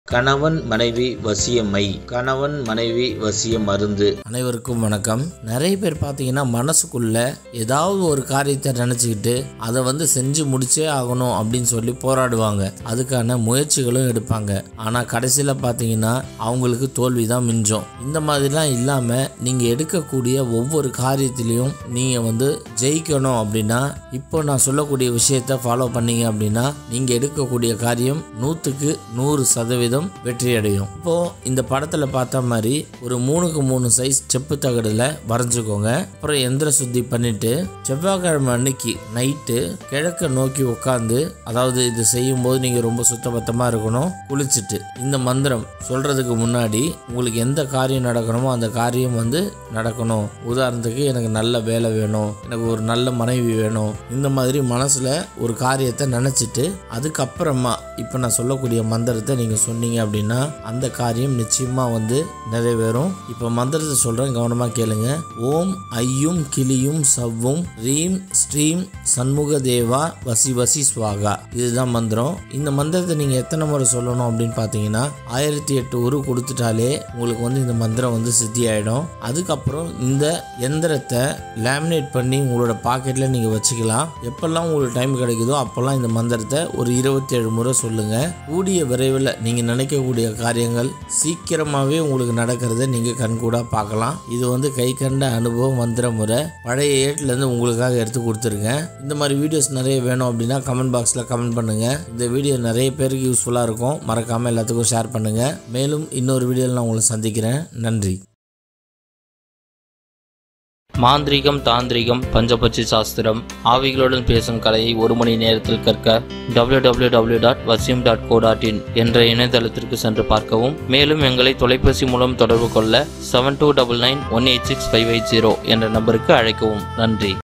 கணவன் மனைவி வசியமை கணவன் மனைவி வசிய மருந்து அனைவருக்கும் வணக்கம் நிறைய பேர் பார்த்தீங்கன்னா மனசுக்குள்ள ஏதாவது ஒரு காரியத்தை நினச்சிக்கிட்டு அதை வந்து செஞ்சு முடிச்சே ஆகணும் அப்படின்னு சொல்லி போராடுவாங்க அதுக்கான முயற்சிகளும் எடுப்பாங்க ஆனால் கடைசியில் பார்த்தீங்கன்னா அவங்களுக்கு தோல்வி தான் மிஞ்சும் இந்த மாதிரிலாம் இல்லாமல் நீங்கள் எடுக்கக்கூடிய ஒவ்வொரு காரியத்திலையும் நீங்கள் வந்து ஜெயிக்கணும் அப்படின்னா இப்போ நான் சொல்லக்கூடிய விஷயத்தை ஃபாலோ பண்ணீங்க அப்படின்னா நீங்கள் எடுக்கக்கூடிய காரியம் நூற்றுக்கு நூறு சதவீதம் வெற்றி அடையும் இப்போ இந்த படத்தில் பார்த்த மாதிரி ஒரு மூணுக்கு மூணு சைஸ் செப்பு தகடுல வரைஞ்சுக்கோங்க அப்புறம் எந்திர சுத்தி பண்ணிட்டு செவ்வாய்க்கிழமை அன்னைக்கு நைட்டு கிழக்க நோக்கி உட்காந்து அதாவது இது செய்யும் போது நீங்க ரொம்ப சுத்தபத்தமா இருக்கணும் குளிச்சுட்டு இந்த மந்திரம் சொல்றதுக்கு முன்னாடி உங்களுக்கு எந்த காரியம் நடக்கணுமோ அந்த காரியம் வந்து நடக்கணும் உதாரணத்துக்கு எனக்கு நல்ல வேலை வேணும் எனக்கு ஒரு நல்ல மனைவி வேணும் இந்த மாதிரி மனசுல ஒரு காரியத்தை நினைச்சிட்டு அதுக்கப்புறமா இப்போ நான் சொல்லக்கூடிய மந்திரத்தை நீங்க சொன்னீங்க அப்படின்னா அந்த காரியம் நிச்சயமா வந்து நிறைவேறும் இப்போ மந்திரத்தை சொல்றேன் கவனமா கேளுங்க ஓம் ஐயும் கிளியும் சவ்வும் ரீம் ஸ்ரீம் சண்முக தேவா வசி வசி ஸ்வாகா இதுதான் மந்திரம் இந்த மந்திரத்தை நீங்க எத்தனை முறை சொல்லணும் அப்படின்னு பார்த்தீங்கன்னா ஆயிரத்தி எட்டு உரு கொடுத்துட்டாலே உங்களுக்கு வந்து இந்த மந்திரம் வந்து சித்தி ஆயிடும் அதுக்கப்புறம் இந்த எந்திரத்தை லேமினேட் பண்ணி உங்களோட பாக்கெட்ல நீங்க வச்சுக்கலாம் எப்பெல்லாம் உங்களுக்கு டைம் கிடைக்குதோ அப்பெல்லாம் இந்த மந்திரத்தை ஒரு இருபத்தி ஏழு முறை சொல்லுங்க கூடிய விரைவில் நீங்க நினைக்கக்கூடிய காரியங்கள் சீக்கிரமாவே உங்களுக்கு நடக்கிறத நீங்க கண்கூடா பார்க்கலாம் இது வந்து கை கண்ட அனுபவம் மந்திர முறை பழைய ஏட்ல இருந்து உங்களுக்காக எடுத்து கொடுத்துருக்கேன் இந்த மாதிரி வீடியோஸ் நிறைய வேணும் அப்படின்னா கமெண்ட் பாக்ஸ்ல கமெண்ட் பண்ணுங்க இந்த வீடியோ நிறைய பேருக்கு யூஸ்ஃபுல்லா இருக்கும் மறக்காம எல்லாத்துக்கும் ஷேர் பண்ணுங்க மேலும் இன்னொரு வீடியோவில் நான் உங்களை சந்திக்கிறேன் நன்றி மாந்திரீகம் தாந்திரிகம் பஞ்சபட்சி சாஸ்திரம் ஆவிகளுடன் பேசும் கலையை ஒரு மணி நேரத்தில் கற்க www.vasim.co.in டாட் வசியம் டாட் கோ டாட் இன் என்ற இணையதளத்திற்கு சென்று பார்க்கவும் மேலும் எங்களை தொலைபேசி மூலம் தொடர்பு கொள்ள seven two double nine one eight six five eight zero என்ற நம்பருக்கு அழைக்கவும் நன்றி